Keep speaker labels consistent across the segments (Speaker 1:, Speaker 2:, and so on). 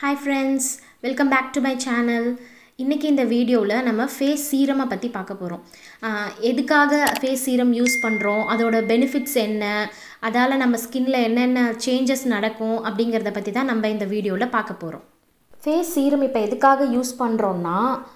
Speaker 1: hi friends welcome back to my channel இன்றைக்கி இந்த வீடியோவில் நம்ம ஃபேஸ் சீரமை பற்றி பார்க்க போகிறோம் எதுக்காக ஃபேஸ் சீரம் யூஸ் பண்ணுறோம் அதோட பெனிஃபிட்ஸ் என்ன அதால் நம்ம ஸ்கின்ல என்னென்ன சேஞ்சஸ் நடக்கும் அப்படிங்கிறத பற்றி தான் நம்ம இந்த வீடியோவில் பார்க்க போகிறோம் ஃபேஸ் சீரம் இப்போ எதுக்காக யூஸ் பண்ணுறோன்னா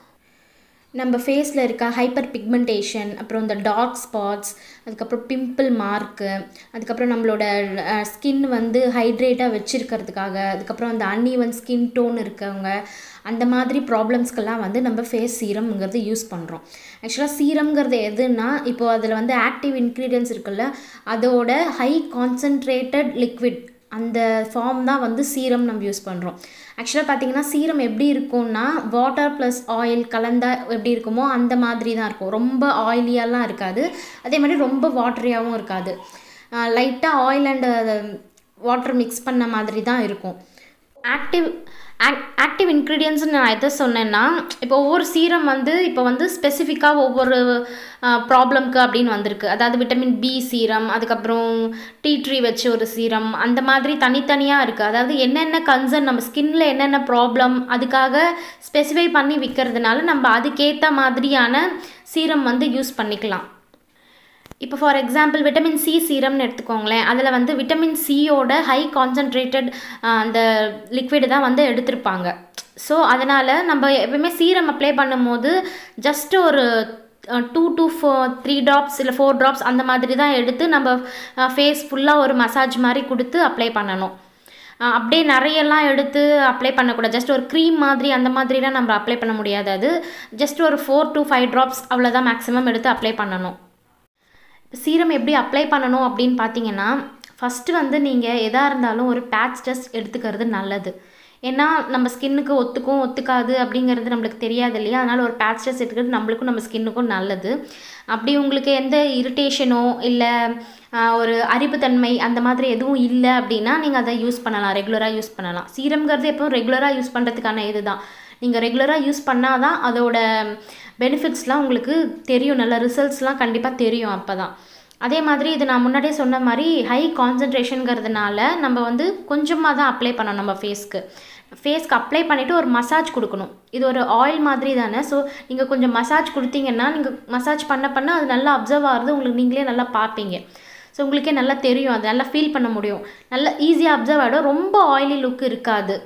Speaker 1: நம்ம ஃபேஸில் இருக்க ஹைப்பர் பிக்மெண்டேஷன் அப்புறம் இந்த டார்க் ஸ்பாட்ஸ் அதுக்கப்புறம் பிம்பிள் மார்க்கு அதுக்கப்புறம் நம்மளோட ஸ்கின் வந்து ஹைட்ரேட்டாக வச்சுருக்கிறதுக்காக அதுக்கப்புறம் அந்த அன்ஈவன் ஸ்கின் டோன் இருக்கவங்க அந்த மாதிரி ப்ராப்ளம்ஸ்க்கெல்லாம் வந்து நம்ம ஃபேஸ் சீரம்ங்கிறது யூஸ் பண்ணுறோம் ஆக்சுவலாக சீரம்ங்கிறது எதுன்னா இப்போது அதில் வந்து ஆக்டிவ் இன்க்ரீடியன்ஸ் இருக்குல்ல அதோட ஹை கான்சன்ட்ரேட்டட் லிக்விட் அந்த ஃபார்ம் தான் வந்து சீரம் நம்ம யூஸ் பண்ணுறோம் ஆக்சுவலாக பார்த்தீங்கன்னா சீரம் எப்படி இருக்கும்னா வாட்டர் ப்ளஸ் ஆயில் கலந்தா எப்படி இருக்குமோ அந்த மாதிரி தான் இருக்கும் ரொம்ப ஆயிலியாலாம் இருக்காது அதே மாதிரி ரொம்ப வாட்டரியாகவும் இருக்காது லைட்டாக ஆயில் அண்ட் வாட்டர் மிக்ஸ் பண்ண மாதிரி தான் இருக்கும் ஆக்டிவ் ஆக் ஆக்டிவ் இன்க்ரீடியன்ட்ஸ்னு நான் எதை சொன்னேன்னா இப்போ ஒவ்வொரு சீரம் வந்து இப்போ வந்து ஸ்பெசிஃபிக்காக ஒவ்வொரு ப்ராப்ளம்க்கு அப்படின்னு வந்திருக்கு அதாவது விட்டமின் பி சீரம் அதுக்கப்புறம் டீ ட்ரீ வச்சு ஒரு சீரம் அந்த மாதிரி தனித்தனியாக இருக்குது அதாவது என்னென்ன கன்சர்ன் நம்ம ஸ்கின்ல என்னென்ன ப்ராப்ளம் அதுக்காக ஸ்பெசிஃபை பண்ணி விற்கிறதுனால நம்ம அதுக்கேற்ற மாதிரியான சீரம் வந்து யூஸ் பண்ணிக்கலாம் இப்போ ஃபார் எக்ஸாம்பிள் விட்டமின் சி சீரம்னு எடுத்துக்கோங்களேன் அதில் வந்து விட்டமின் சியோட ஹை கான்சன்ட்ரேட்டட் அந்த லிக்விடு தான் வந்து எடுத்திருப்பாங்க ஸோ அதனால் நம்ம எப்பவுமே சீரம் அப்ளை பண்ணும்போது ஜஸ்ட் ஒரு two to four three drops இல்லை ஃபோர் ட்ராப்ஸ் அந்த மாதிரி தான் எடுத்து நம்ம ஃபேஸ் ஃபுல்லாக ஒரு மசாஜ் மாதிரி கொடுத்து அப்ளை பண்ணணும் அப்படியே நிறையெல்லாம் எடுத்து அப்ளை பண்ணக்கூடாது ஜஸ்ட் ஒரு க்ரீம் மாதிரி அந்த மாதிரிலாம் நம்ம அப்ளை பண்ண முடியாது அது ஜஸ்ட் ஒரு ஃபோர் டு ஃபைவ் ட்ராப்ஸ் அவ்வளோதான் மேக்ஸிமம் எடுத்து அப்ளை பண்ணணும் சீரம் எப்படி அப்ளை பண்ணணும் அப்படின்னு பார்த்தீங்கன்னா ஃபஸ்ட்டு வந்து நீங்கள் எதாக இருந்தாலும் ஒரு பேட்ச் டெஸ்ட் எடுத்துக்கிறது நல்லது ஏன்னா நம்ம ஸ்கின்னுக்கு ஒத்துக்கும் ஒத்துக்காது அப்படிங்கிறது நம்மளுக்கு தெரியாது இல்லையா அதனால் ஒரு பேட்ச் டெஸ்ட் எடுக்கிறது நம்மளுக்கும் நம்ம ஸ்கின்னுக்கும் நல்லது அப்படி உங்களுக்கு எந்த இரிட்டேஷனோ இல்லை ஒரு அரிப்புத்தன்மை அந்த மாதிரி எதுவும் இல்லை அப்படின்னா நீங்கள் அதை யூஸ் பண்ணலாம் ரெகுலராக யூஸ் பண்ணலாம் சீரம்ங்கிறது எப்பவும் ரெகுலராக யூஸ் பண்ணுறதுக்கான இது தான் நீங்கள் ரெகுலராக யூஸ் பண்ணால் தான் அதோட பெனிஃபிட்ஸ்லாம் உங்களுக்கு தெரியும் நல்ல ரிசல்ட்ஸ்லாம் கண்டிப்பாக தெரியும் அப்போ தான் அதே மாதிரி இது நான் முன்னாடியே சொன்ன மாதிரி ஹை கான்சன்ட்ரேஷனுங்கிறதுனால நம்ம வந்து கொஞ்சமாக தான் அப்ளை பண்ணணும் நம்ம ஃபேஸ்க்கு ஃபேஸ்க்கு அப்ளை பண்ணிவிட்டு ஒரு மசாஜ் கொடுக்கணும் இது ஒரு ஆயில் மாதிரி தானே ஸோ நீங்கள் கொஞ்சம் மசாஜ் கொடுத்தீங்கன்னா நீங்கள் மசாஜ் பண்ண பண்ண அது நல்லா அப்சர்வ் ஆகிறது உங்களுக்கு நீங்களே நல்லா பார்ப்பீங்க ஸோ உங்களுக்கே நல்லா தெரியும் அது நல்லா ஃபீல் பண்ண முடியும் நல்லா ஈஸியாக அப்சர்வ் ஆகிடும் ரொம்ப ஆயிலி லுக் இருக்காது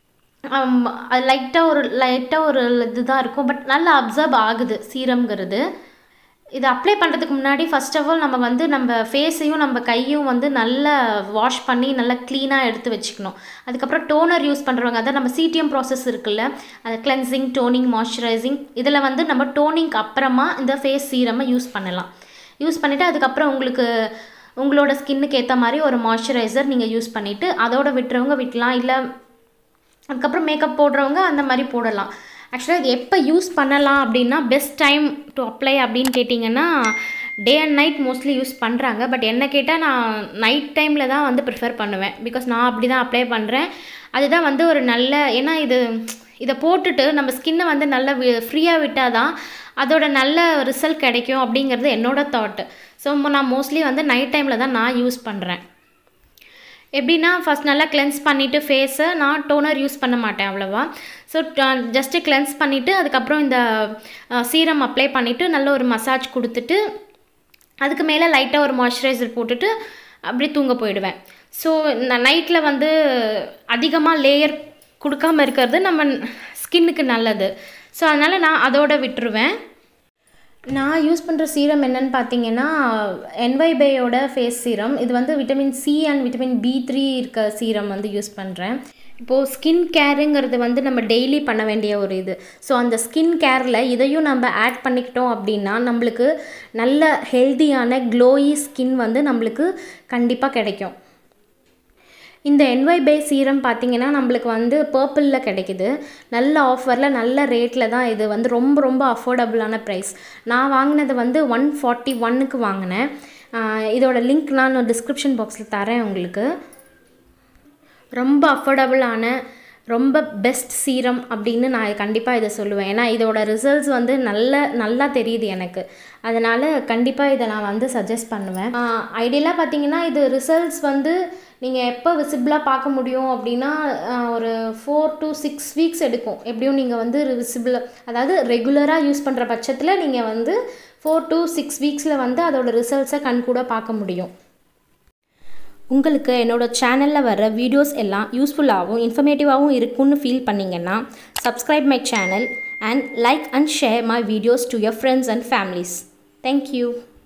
Speaker 1: அது லைட்டாக ஒரு லைட்டாக ஒரு இதுதான் இருக்கும் பட் நல்லா அப்சர்வ் ஆகுது சீரம்ங்கிறது இது அப்ளை பண்ணுறதுக்கு முன்னாடி ஃபஸ்ட் ஆஃப் ஆல் நம்ம வந்து நம்ம ஃபேஸையும் நம்ம கையும் வந்து நல்லா வாஷ் பண்ணி நல்லா க்ளீனாக எடுத்து வச்சுக்கணும் அதுக்கப்புறம் டோனர் யூஸ் பண்ணுறவங்க அதான் நம்ம சிடிஎம் ப்ராசஸ் இருக்குல்ல அது கிளென்சிங் டோனிங் மாய்ஸ்சரைசிங் இதில் வந்து நம்ம டோனிங்க்கு அப்புறமா இந்த ஃபேஸ் சீரமை யூஸ் பண்ணலாம் யூஸ் பண்ணிவிட்டு அதுக்கப்புறம் உங்களுக்கு உங்களோட ஸ்கின்னுக்கு ஏற்ற மாதிரி ஒரு மாய்ஸ்சரைசர் நீங்கள் யூஸ் பண்ணிவிட்டு அதோட விட்டுறவங்க விட்டலாம் இல்லை அதுக்கப்புறம் மேக்கப் போடுறவங்க அந்த மாதிரி போடலாம் ஆக்சுவலாக இது எப்போ யூஸ் பண்ணலாம் அப்படின்னா பெஸ்ட் டைம் டு அப்ளை அப்படின்னு கேட்டிங்கன்னா day and night mostly use பண்ணுறாங்க பட் என்ன கேட்டால் நான் நைட் டைமில் தான் வந்து ப்ரிஃபர் பண்ணுவேன் பிகாஸ் நான் அப்படி தான் அப்ளை பண்ணுறேன் அதுதான் வந்து ஒரு நல்ல ஏன்னா இது இதை போட்டுட்டு நம்ம ஸ்கின்னை வந்து நல்லா ஃப்ரீயாக விட்டால் தான் அதோட நல்ல ரிசல்ட் கிடைக்கும் அப்படிங்கிறது என்னோடய தாட்டு ஸோ நான் மோஸ்ட்லி வந்து நைட் டைமில் தான் நான் யூஸ் பண்ணுறேன் எப்படின்னா ஃபஸ்ட் நல்லா கிளென்ஸ் பண்ணிவிட்டு ஃபேஸை நான் டோனர் யூஸ் பண்ண மாட்டேன் அவ்வளோவா ஸோ ஜஸ்ட்டு கிளென்ஸ் பண்ணிவிட்டு அதுக்கப்புறம் இந்த சீரம் அப்ளை பண்ணிவிட்டு நல்ல ஒரு மசாஜ் கொடுத்துட்டு அதுக்கு மேலே லைட்டாக ஒரு மாய்ஸ்சரைசர் போட்டுட்டு அப்படி தூங்க போயிடுவேன் ஸோ நான் நைட்டில் வந்து அதிகமாக லேயர் கொடுக்காமல் இருக்கிறது நம்ம ஸ்கின்னுக்கு நல்லது ஸோ அதனால் நான் அதோட விட்டுருவேன் நான் யூஸ் பண்ணுற சீரம் என்னென்னு பார்த்தீங்கன்னா என்வைபேயோட ஃபேஸ் சீரம் இது வந்து vitamin C and vitamin B three இருக்க சீரம் வந்து யூஸ் பண்ணுறேன் இப்போது ஸ்கின் கேருங்கிறது வந்து நம்ம டெய்லி பண்ண வேண்டிய ஒரு இது ஸோ அந்த ஸ்கின் கேரில் இதையும் நம்ம ஆட் பண்ணிக்கிட்டோம் அப்படின்னா நம்மளுக்கு நல்ல ஹெல்த்தியான க்ளோயி ஸ்கின் வந்து நம்மளுக்கு கண்டிப்பாக கிடைக்கும் இந்த என்ஒய் பே சீரம் பார்த்தீங்கன்னா நம்மளுக்கு வந்து பர்பிளில் கிடைக்குது நல்ல ஆஃபரில் நல்ல ரேட்டில் தான் இது வந்து ரொம்ப ரொம்ப அஃபோர்டபுளான ப்ரைஸ் நான் வாங்கினது வந்து ஒன் ஃபார்ட்டி ஒன்னுக்கு வாங்கினேன் இதோட லிங்க் நான் டிஸ்கிரிப்ஷன் பாக்ஸில் தரேன் உங்களுக்கு ரொம்ப அஃபோர்டபுளான ரொம்ப பெஸ்ட் சீரம் அப்படின்னு நான் கண்டிப்பாக இதை சொல்லுவேன் ஏன்னா இதோட ரிசல்ட்ஸ் வந்து நல்ல நல்லா தெரியுது எனக்கு அதனால் கண்டிப்பாக இதை நான் வந்து சஜஸ்ட் பண்ணுவேன் ஐடியலாக பார்த்தீங்கன்னா இது ரிசல்ட்ஸ் வந்து நீங்கள் எப்போ விசிபிளாக பார்க்க முடியும் அப்படின்னா ஆஹ், ஒரு ஃபோர் to சிக்ஸ் வீக்ஸ் எடுக்கும் எப்படியும் நீங்கள் வந்து விசிபிள் அதாவது ரெகுலராக யூஸ் பண்ணுற பட்சத்தில் நீங்கள் வந்து ஃபோர் to சிக்ஸ் வீக்ஸில் வந்து அதோட ரிசல்ட்ஸை கண்கூட பார்க்க முடியும் உங்களுக்கு என்னோட சேனலில் வர வீடியோஸ் எல்லாம் யூஸ்ஃபுல்லாகவும் இன்ஃபர்மேட்டிவாகவும் இருக்கும்னு ஃபீல் பண்ணிங்கன்னா subscribe my channel and like and share my videos to your friends and families thank you